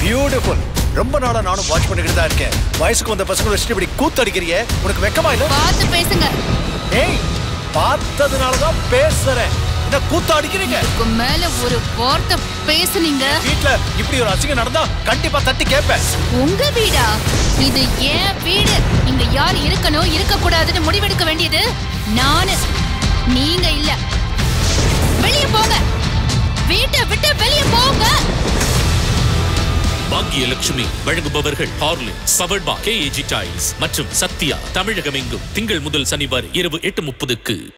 beautiful ரொம்ப நாளா நானும் வாட்ச் பண்ணிக்கிட்டு தான் இருக்கேன் வயசுக்கு வந்த பசங்க வச்சுட்டு இப்படி கூத்தடிக்கிறியே உனக்கு வெக்கமா இல்ல பார்த்து பேசுங்க ஏய் பார்த்ததுனால தான் பேசுறேன் என்ன கூத்த அடிக்கிறீங்க இதுக்கு மேல ஒரு வார்த்தை பேசுனீங்க வீட்ல இப்படி ஒரு அசிங்கம் நடந்தா கண்டிப்பா தட்டி கேட்பேன் உங்க வீடா இது ஏன் வீடு இங்க யார் இருக்கணும் இருக்க கூடாதுன்னு முடிவெடுக்க வேண்டியது நானு நீங்க இல்ல வெளிய போங்க வீட்டை விட்டு வெளிய போங்க பாக்கியலட்சுமி வழங்குபவர்கள் ஹார்லின் சவர்பா கேஏஜி டைல்ஸ் மற்றும் சத்யா தமிழகமெங்கும் திங்கள் முதல் சனிவாரம் இரவு எட்டு முப்பதுக்கு